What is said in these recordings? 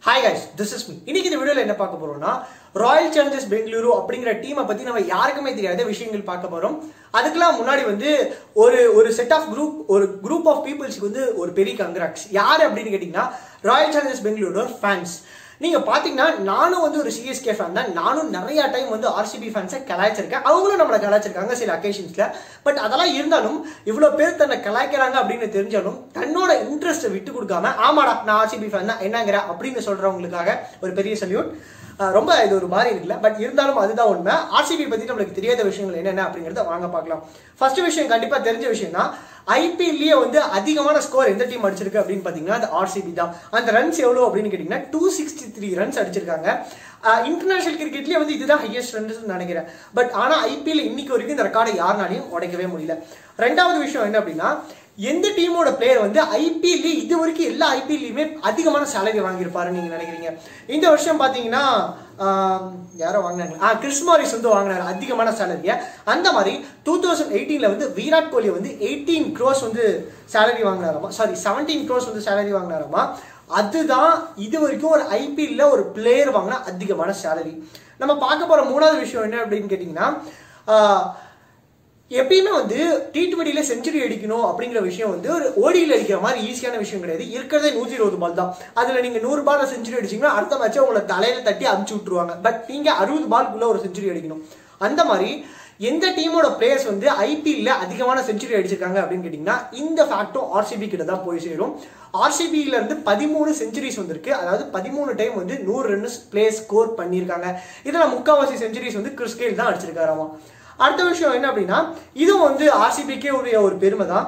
hi guys this is me இன்னைக்கு இந்த வீடியோல என்ன பார்க்க போறோம்னா ராயல் சேலஞ்சர்ஸ் பெங்களூரு அப்படிங்கிற டீமை பத்தி நம்ம யாருக்குமே தெரியாத விஷயங்கள் பார்க்க போறோம் அதுக்கெல்லாம் முன்னாடி வந்து ஒரு ஒரு செட் ஆஃப் குரூப் ஒரு குரூப் ஆஃப் பீப்புள்ஸ்க்கு வந்து ஒரு பெரிய கங்க்ராட்ஸ் யார் அப்படின்னு கேட்டீங்கன்னா ராயல் சேலஞ்சர்ஸ் பெங்களூரோட ஃபேன்ஸ் நீங்க பாத்தீங்கன்னா நானும் வந்து ஒரு சிஎஸ்கே ஃபேன் தான் நானும் நிறைய டைம் வந்து ஆர்சிபி ஃபேன்ஸை கலாய்ச்சிருக்கேன் அவங்களும் நம்மளை கலாய்ச்சிருக்காங்க சில அக்கேஷன்ஸ்ல பட் அதெல்லாம் இருந்தாலும் இவ்வளவு பேர் தன்னை கலாய்க்கிறாங்க அப்படின்னு தெரிஞ்சாலும் தன்னோட இன்ட்ரெஸ்ட்டை விட்டு கொடுக்காம ஆமாடா நான் ஆர்சிபி ஃபேன் தான் என்னங்கிற அப்படின்னு சொல்றவங்களுக்காக ஒரு பெரிய சல்யூட் ரொம்ப இது ஒரு மாதிரி இருக்குல்ல பட் இருந்தாலும் அதுதான் உண்மை ஆர்சிபி பத்தி நம்மளுக்கு தெரியாத விஷயங்கள் என்னென்ன அப்படிங்கறத வாங்க பார்க்கலாம் ஃபர்ஸ்ட் விஷயம் கண்டிப்பா தெரிஞ்ச விஷயம் தான் ஐபிஎல்லையே வந்து அதிகமான ஸ்கோர் எந்த டீம் அடிச்சிருக்கு அப்படின்னு பாத்தீங்கன்னா அது ஆர்சிபி தான் அந்த ரன்ஸ் எவ்வளவு அப்படின்னு கேட்டீங்கன்னா டூ சிக்ஸ்டி த்ரீ ரன்ஸ் அடிச்சிருக்காங்க இன்டர்நேஷனல் கிரிக்கெட்லயே வந்து இதுதான் ஹையஸ்ட் ரன்ஸ் நினைக்கிறேன் பட் ஆனா ஐபிஎல் இன்னைக்கு வரைக்கும் இந்த ரெக்கார்டை யாருனாலையும் உடைக்கவே முடியல ரெண்டாவது விஷயம் என்ன அப்படின்னா எந்த டீமோட பிளேயர் வந்து ஐபிஎல் இது வரைக்கும் எல்லா ஐபிஎல்லையுமே அதிகமான சேலரி வாங்கியிருப்பாருன்னு நீங்க நினைக்கிறீங்க இந்த வருஷம் பாத்தீங்கன்னா யாரோ வாங்கினாங்க ஆ கிறிஸ் மாரிஸ் வந்து வாங்கினாரு அதிகமான சேலரியை அந்த மாதிரி டூ தௌசண்ட் எயிட்டீன்ல வந்து விராட் கோலி வந்து எயிட்டீன் க்ரோஸ் வந்து சேலரி வாங்கினாராமா சாரி செவன்டீன் க்ரோஸ் வந்து சேலரி வாங்கினாராமா அதுதான் இது வரைக்கும் ஒரு ஐபிஎல்ல ஒரு பிளேயர் வாங்கினா அதிகமான சேலரி நம்ம பார்க்க போற மூணாவது விஷயம் என்ன அப்படின்னு கேட்டீங்கன்னா எப்பயுமே வந்து டி டுவெண்ட்டில செஞ்சுரி அடிக்கணும் அப்படிங்கிற விஷயம் வந்து ஒரு ஓடியில் அடிக்கிற மாதிரி ஈஸியான விஷயம் கிடையாது இருக்கிறதே நூற்றி இருபது பால் தான் அதில் நீங்கள் நூறு பால் செஞ்சுரி அடிச்சிங்கன்னா அடுத்த மேட்சை உங்களை தலையில தட்டி அமுச்சு விட்டுருவாங்க பட் நீங்கள் அறுபது பால்குள்ள ஒரு செஞ்சுரி அடிக்கணும் அந்த மாதிரி எந்த டீமோட பிளேயர்ஸ் வந்து ஐபிஎல்ல அதிகமான செஞ்சுரி அடிச்சிருக்காங்க அப்படின்னு கேட்டிங்கன்னா இந்த ஃபேக்டும் ஆர்சிபி கிட்ட தான் போய் சேரும் ஆர்சிபியில இருந்து பதிமூணு செஞ்சுரிஸ் வந்திருக்கு அதாவது பதிமூணு டைம் வந்து நூறு ரன்ஸ் பிளே ஸ்கோர் பண்ணியிருக்காங்க இதில் முக்கால்வாசி செஞ்சுரிஸ் வந்து கிறிஸ்கேல் தான் அடிச்சிருக்காராமா அடுத்த விஷயம் என்ன அப்படின்னா இதுவும் வந்து ஆர்சிபிக்கே உடைய ஒரு பெருமை தான்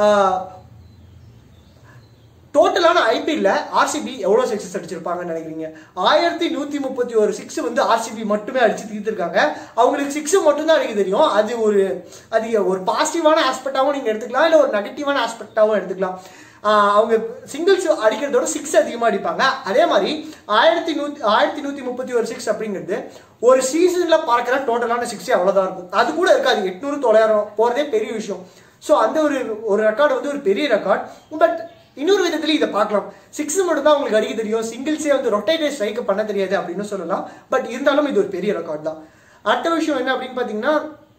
டோட்டலான ஐபிஎல்ல ஆர்சிபி எவ்வளோ சிக்ஸஸ் அடிச்சிருப்பாங்கன்னு நினைக்கிறீங்க ஆயிரத்தி நூத்தி முப்பத்தி ஒரு சிக்ஸ் வந்து ஆர்சிபி மட்டுமே அடிச்சு தீர்த்திருக்காங்க அவங்களுக்கு சிக்ஸ் மட்டும் தான் அடிக்க தெரியும் அது ஒரு அது ஒரு பாசிட்டிவான ஆஸ்பெக்டாகவும் நீங்க எடுத்துக்கலாம் இல்லை ஒரு நெகட்டிவான ஆஸ்பெக்டாகவும் எடுத்துக்கலாம் அவங்க சிங்கிள்ஸ் அடிக்கிறதோட சிக்ஸ் அதிகமாக அடிப்பாங்க அதே மாதிரி ஆயிரத்தி நூத்தி ஆயிரத்தி நூத்தி முப்பத்தி ஒரு சிக்ஸ் அப்படிங்கிறது ஒரு சீசன்ல பார்க்குற டோட்டலான சிக்ஸே அவ்வளோதான் இருக்கும் அது கூட இருக்காது எட்நூறு தொள்ளாயிரம் போகிறதே பெரிய விஷயம் ஸோ அந்த ஒரு ஒரு ரெக்கார்டு வந்து ஒரு பெரிய ரெக்கார்ட் பட் இன்னொரு விதத்துலையும் இதை பார்க்கலாம் சிக்ஸ் மட்டும் தான் உங்களுக்கு அடிக்க தெரியும் சிங்கிள்ஸே வந்து ரொட்டேட்டர் ஸ்ட்ரைக் பண்ண தெரியாது அப்படின்னு சொல்லலாம் பட் இருந்தாலும் இது ஒரு பெரிய ரெக்கார்ட் தான் அடுத்த விஷயம் என்ன அப்படின்னு பார்த்தீங்கன்னா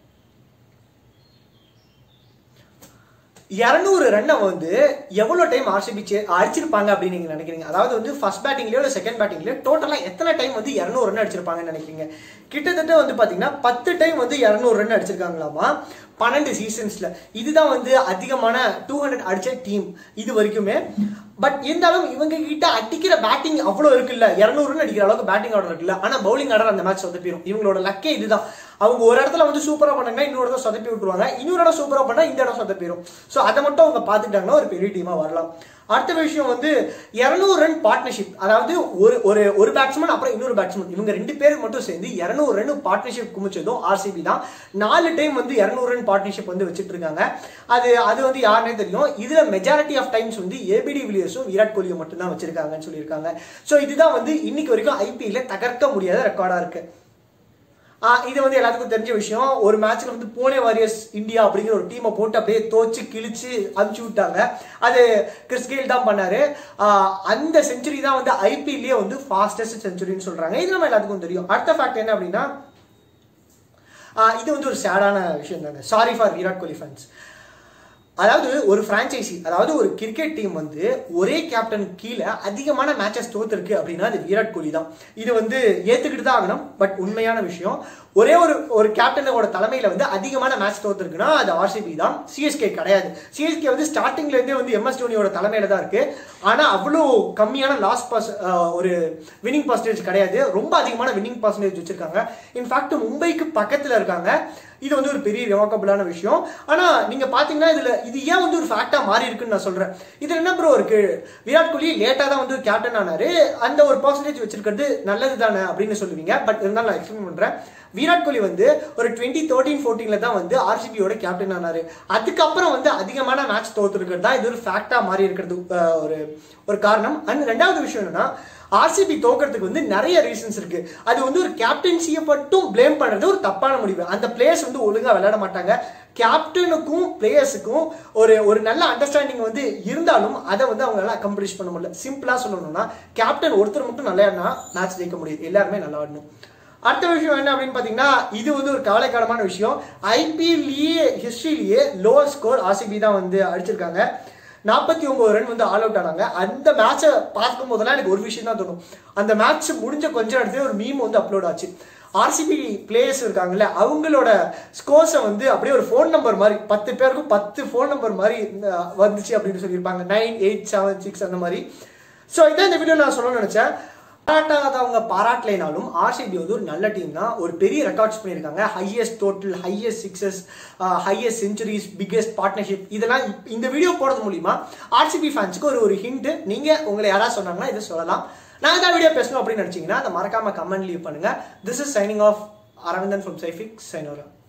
இரநூறு ரன்னை வந்து எவ்வளோ டைம் ஆர்சிபி அடிச்சிருப்பாங்க அப்படின்னு நீங்க நினைக்கிறீங்க அதாவது வந்து ஃபர்ஸ்ட் பேட்டிங்லயோ இல்லை செகண்ட் பேட்டிங்லயோ டோட்டலாக எத்தனை டைம் வந்து இரநூறு ரன் அடிச்சிருப்பாங்கன்னு நினைக்கிறீங்க கிட்டத்தட்ட வந்து பார்த்தீங்கன்னா பத்து டைம் வந்து இரநூறு ரன் அடிச்சிருக்காங்களாமா பன்னெண்டு சீசன்ஸ்ல இதுதான் வந்து அதிகமான டூ ஹண்ட்ரட் அடிச்ச டீம் இது வரைக்குமே பட் இருந்தாலும் இவங்க கிட்ட அடிக்கிற பேட்டிங் அவ்வளோ இருக்குல்ல இரநூறு ரன் அடிக்கிற அளவுக்கு பேட்டிங் ஆர்டர் இருக்குல்ல ஆனால் பவுலிங் ஆர்டர் அந்த மேட்ச் சொதப்பிடும் இவங்களோட லக்கே இதுதான் அவங்க ஒரு இடத்துல வந்து சூப்பராக பண்ணாங்கன்னா இன்னொரு இடத்துல சொதப்பி விட்டுருவாங்க இன்னொரு இடம் சூப்பராக பண்ணா இந்த இடம் சொதப்பிடும் ஸோ அதை மட்டும் அவங்க பார்த்துட்டாங்கன்னா ஒரு பெரிய டீமாக வரலாம் அடுத்த விஷயம் வந்து இரநூறு ரன் பார்ட்னர்ஷிப் அதாவது ஒரு ஒரு ஒரு பேட்ஸ்மேன் அப்புறம் இன்னொரு பேட்ஸ்மேன் இவங்க ரெண்டு பேருக்கு மட்டும் சேர்ந்து இரநூறு ரன் பார்ட்னர்ஷிப் குமிச்சதும் ஆர்சிபி தான் நாலு டைம் வந்து இரநூறு ரன் பார்ட்னர்ஷிப் வந்து வச்சுட்டு இருக்காங்க அது அது வந்து யாருனே தெரியும் இதுல மெஜாரிட்டி ஆஃப் டைம்ஸ் வந்து ஏபிடி வில்லியர்ஸும் விராட் கோலியும் மட்டும் தான் வச்சிருக்காங்கன்னு சொல்லியிருக்காங்க ஸோ இதுதான் வந்து இன்னைக்கு வரைக்கும் ஐபிஎல்ல தகர்க்க முடியாத ரெக்கார்டா இருக்கு இது வந்து எல்லாத்துக்கும் தெரிஞ்ச விஷயம் ஒரு மேட்ச்ல வந்து பூனே வாரியர்ஸ் இந்தியா அப்படிங்கிற ஒரு டீமை போட்டு அப்படியே தோச்சு கிழிச்சு அனுப்பிச்சு விட்டாங்க அது கிறிஸ்கேல் தான் பண்ணாரு அந்த செஞ்சுரி தான் வந்து ஐபிஎல்லே வந்து ஃபாஸ்டஸ்ட் செஞ்சுரின்னு சொல்றாங்க இது நம்ம எல்லாத்துக்கும் தெரியும் அடுத்த ஃபேக்ட் என்ன அப்படின்னா இது வந்து ஒரு சேடான விஷயம் தாங்க sorry for Virat Kohli fans அதாவது ஒரு ஃப்ரான்ச்சைசி அதாவது ஒரு கிரிக்கெட் டீம் வந்து ஒரே கேப்டன் கீழே அதிகமான மேட்சஸ் தோத்துருக்கு அப்படின்னா அது விராட் கோலி தான் இது வந்து ஏத்துக்கிட்டு தான் ஆகணும் பட் உண்மையான விஷயம் ஒரே ஒரு ஒரு கேப்டனோட தலைமையில வந்து அதிகமான மேட்ச் தோத்துருக்குன்னா அது ஆர்சிபி தான் சிஎஸ்கே கிடையாது சிஎஸ்கே வந்து ஸ்டார்டிங்ல இருந்தே வந்து எம்எஸ் தோனியோட தலைமையில தான் இருக்கு ஆனா அவ்வளோ கம்மியான லாஸ் பர்ஸ் ஒரு வின்னிங் பர்சன்டேஜ் கிடையாது ரொம்ப அதிகமான வின்னிங் பர்சன்டேஜ் வச்சிருக்காங்க இன்ஃபேக்ட் மும்பைக்கு பக்கத்துல இருக்காங்க இது வந்து ஒரு பெரிய ரிவாக்கபிளான விஷயம் ஆனா நீங்க பாத்தீங்கன்னா இதுல இது ஏன் வந்து ஒரு ஃபேக்டா மாறி இருக்குன்னு நான் சொல்றேன் இதுல என்ன ப்ரோ இருக்கு விராட் கோலி லேட்டா தான் வந்து கேப்டன் ஆனாரு அந்த ஒரு பர்சன்டேஜ் வச்சிருக்கிறது நல்லது தானே அப்படின்னு சொல்லுவீங்க பட் இருந்தாலும் நான் எக்ஸ்பிளைன் பண்றேன் விராட் கோலி வந்து ஒரு டுவெண்ட்டி தேர்ட்டீன் ஃபோர்டீன்ல தான் வந்து ஆர்சிபியோட கேப்டன் ஆனாரு அதுக்கப்புறம் வந்து அதிகமான மேட்ச் தோத்துருக்கிறது தான் இது ஒரு ஃபேக்டா மாறி இருக்கிறது ஒரு ஒரு காரணம் அண்ட் ரெண்டாவது விஷயம் என்னன்னா ஆர்சிபி தோக்கிறதுக்கு வந்து நிறைய ரீசன்ஸ் இருக்கு அது வந்து ஒரு கேப்டன்சியை மட்டும் ப்ளேம் பண்றது ஒரு தப்பான முடிவு அந்த பிளேயர்ஸ் வந்து ஒழுங்கா விளையாட மாட்டாங்க கேப்டனுக்கும் பிளேயர்ஸுக்கும் ஒரு ஒரு நல்ல அண்டர்ஸ்டாண்டிங் வந்து இருந்தாலும் அதை வந்து அவங்களால அக்கம்ப்ளிஷ் பண்ண முடியல சிம்பிளா சொல்லணும்னா கேப்டன் ஒருத்தர் மட்டும் நல்லா ஆடினா மேட்ச் ஜெயிக்க முடியுது எல்லாருமே நல்லா ஆடணும் அடுத்த விஷயம் என்ன அப்படின்னு பார்த்தீங்கன்னா இது வந்து ஒரு கவலைக்கிடமான விஷயம் ஐபிஎல்லையே ஹிஸ்ட்ரியிலேயே லோ ஸ்கோர் ஆர்சிபி தான் வந்து அடிச்சிருக்காங்க நாற்பத்தி ஒன்பது ரன் வந்து ஆல் அவுட் ஆனாங்க அந்த மேட்சை பார்க்கும் போதெல்லாம் எனக்கு ஒரு விஷயம் தான் தோணும் அந்த மேட்ச் முடிஞ்ச கொஞ்ச நேரத்துல ஒரு மீம் வந்து அப்லோட் ஆச்சு ஆர்சிபி பிளேயர்ஸ் இருக்காங்கல்ல அவங்களோட ஸ்கோர்ஸை வந்து அப்படியே ஒரு ஃபோன் நம்பர் மாதிரி பத்து பேருக்கும் பத்து ஃபோன் நம்பர் மாதிரி அஹ், வந்துச்சு அப்படின்னு சொல்லியிருப்பாங்க நைன் எயிட் செவன் சிக்ஸ் அந்த மாதிரி ஸோ இதான் இந்த வீடியோ நான் சொல்லணும்னு நினச்சேன் பாராட்டாதவங்க பாராட்டலைனாலும் ஆர்சிபி வந்து ஒரு நல்ல டீம் தான் ஒரு பெரிய ரெக்கார்ட்ஸ் பண்ணியிருக்காங்க highest total highest sixes highest centuries biggest partnership இதெல்லாம் இப்- இந்த வீடியோ போடுறது மூலிமா ஆர்சிபி ஃபேன்ஸுக்கு ஒரு ஒரு ஹிண்ட் நீங்கள் உங்களை யாராவது சொன்னாங்கன்னா இதை சொல்லலாம் நான் ஏதாவது வீடியோ பேசணும் அப்படின்னு நினச்சிங்கன்னா அதை மறக்காம கமெண்ட் லீவ் பண்ணுங்க this is signing off Aravindhan from சைஃபிக் சைனோரா